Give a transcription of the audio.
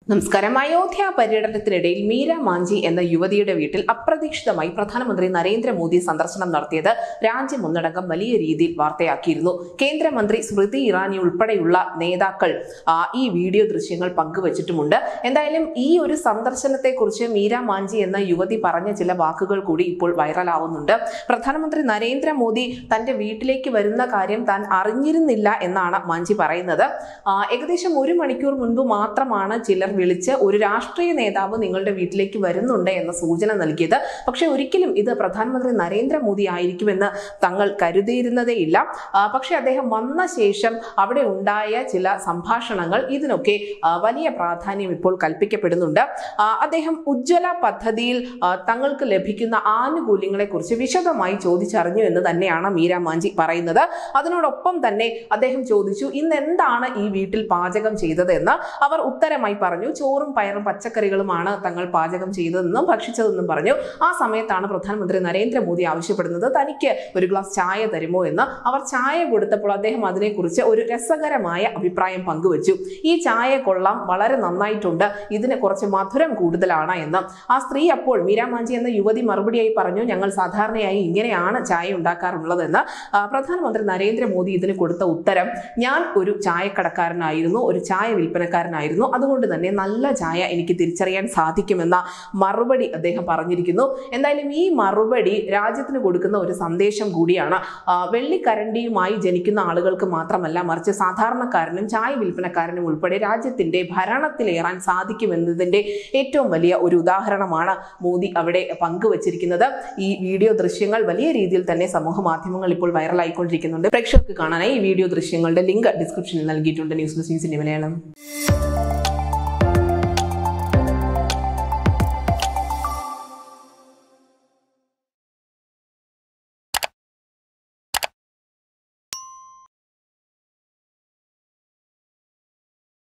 നമസ്കാരം അയോധ്യ പര്യടനത്തിനിടയിൽ മീര മാഞ്ചി എന്ന യുവതിയുടെ വീട്ടിൽ അപ്രതീക്ഷിതമായി പ്രധാനമന്ത്രി നരേന്ദ്രമോദി സന്ദർശനം നടത്തിയത് രാജ്യം ഒന്നടങ്കം വലിയ രീതിയിൽ വാർത്തയാക്കിയിരുന്നു കേന്ദ്രമന്ത്രി സ്മൃതി ഇറാനി ഉൾപ്പെടെയുള്ള നേതാക്കൾ ആ, ഈ വീഡിയോ ദൃശ്യങ്ങൾ പങ്കുവച്ചിട്ടുമുണ്ട് എന്തായാലും ഈ ഒരു സന്ദർശനത്തെക്കുറിച്ച് മീര മാഞ്ചി എന്ന യുവതി പറഞ്ഞ ചില വാക്കുകൾ കൂടി ഇപ്പോൾ വൈറലാവുന്നുണ്ട് പ്രധാനമന്ത്രി നരേന്ദ്രമോദി തന്റെ വീട്ടിലേക്ക് വരുന്ന കാര്യം താൻ അറിഞ്ഞിരുന്നില്ല എന്നാണ് മാഞ്ചി പറയുന്നത് ആ, ഏകദേശം ഒരു മണിക്കൂർ മുൻപ് മാത്രമാണ് ചിലർ വിളിച്ച് ഒരു രാഷ്ട്രീയ നേതാവ് നിങ്ങളുടെ വീട്ടിലേക്ക് വരുന്നുണ്ട് എന്ന സൂചന നൽകിയത് പക്ഷെ ഒരിക്കലും ഇത് പ്രധാനമന്ത്രി നരേന്ദ്രമോദി ആയിരിക്കുമെന്ന് തങ്ങൾ കരുതിയിരുന്നതേയില്ല ആ, പക്ഷെ അദ്ദേഹം വന്ന ശേഷം അവിടെ ഉണ്ടായ ചില സംഭാഷണങ്ങൾ ഇതിനൊക്കെ ആ, വലിയ പ്രാധാന്യം ഇപ്പോൾ കൽപ്പിക്കപ്പെടുന്നുണ്ട് ആ, അദ്ദേഹം ഉജ്ജ്വല പദ്ധതിയിൽ ആ, തങ്ങൾക്ക് ലഭിക്കുന്ന ആനുകൂല്യങ്ങളെക്കുറിച്ച് വിശദമായി ചോദിച്ചറിഞ്ഞു എന്ന് തന്നെയാണ് മീര മാഞ്ചി പറയുന്നത് അതിനോടൊപ്പം തന്നെ അദ്ദേഹം ചോദിച്ചു ഇന്ന് എന്താണ് ഈ വീട്ടിൽ പാചകം ചെയ്തതെന്ന് അവർ ഉത്തരമായി പറഞ്ഞു ചോറും പയറും പച്ചക്കറികളുമാണ് തങ്ങൾ പാചകം ചെയ്തതെന്നും ഭക്ഷിച്ചതെന്നും പറഞ്ഞു ആ സമയത്താണ് പ്രധാനമന്ത്രി നരേന്ദ്രമോദി ആവശ്യപ്പെടുന്നത് തനിക്ക് ഒരു ഗ്ലാസ് ചായ തരുമോ എന്ന് അവർ ചായ കൊടുത്തപ്പോൾ അദ്ദേഹം അതിനെക്കുറിച്ച് ഒരു രസകരമായ അഭിപ്രായം പങ്കുവച്ചു ഈ ചായ കൊള്ളാം വളരെ നന്നായിട്ടുണ്ട് ഇതിന് കുറച്ച് മധുരം കൂടുതലാണ് എന്ന് ആ സ്ത്രീ അപ്പോൾ മീരാമാഞ്ചി എന്ന യുവതി മറുപടിയായി പറഞ്ഞു ഞങ്ങൾ സാധാരണയായി ഇങ്ങനെയാണ് ചായ ഉണ്ടാക്കാറുള്ളതെന്ന് ആ, പ്രധാനമന്ത്രി നരേന്ദ്രമോദി ഇതിന് കൊടുത്ത ഉത്തരം ഞാൻ ഒരു ചായക്കടക്കാരനായിരുന്നു ഒരു ചായ വിൽപ്പനക്കാരനായിരുന്നു അതുകൊണ്ട് തന്നെ നല്ല ചായ എനിക്ക് തിരിച്ചറിയാൻ സാധിക്കുമെന്ന മറുപടി അദ്ദേഹം പറഞ്ഞിരിക്കുന്നു എന്തായാലും ഈ മറുപടി രാജ്യത്തിന് കൊടുക്കുന്ന ഒരു സന്ദേശം കൂടിയാണ് ആ, വെള്ളിക്കരണ്ടിയുമായി ജനിക്കുന്ന ആളുകൾക്ക് മാത്രമല്ല മറിച്ച് സാധാരണക്കാരനും ചായ വിൽപ്പനക്കാരനും ഉൾപ്പെടെ രാജ്യത്തിന്റെ ഭരണത്തിലേറാൻ സാധിക്കുമെന്നതിന്റെ ഏറ്റവും വലിയ ഒരു ഉദാഹരണമാണ് മോദി അവിടെ പങ്കുവച്ചിരിക്കുന്നത് ഈ വീഡിയോ ദൃശ്യങ്ങൾ വലിയ രീതിയിൽ തന്നെ സമൂഹ മാധ്യമങ്ങൾ ഇപ്പോൾ വൈറലായിക്കൊണ്ടിരിക്കുന്നുണ്ട് പ്രേക്ഷകർക്ക് കാണാനായി ഈ വീഡിയോ ദൃശ്യങ്ങളുടെ ലിങ്ക് ഡിസ്ക്രിപ്ഷനിൽ നൽകിയിട്ടുണ്ട് ന്യൂസ് ന്യൂസിന്റെ മലയാളം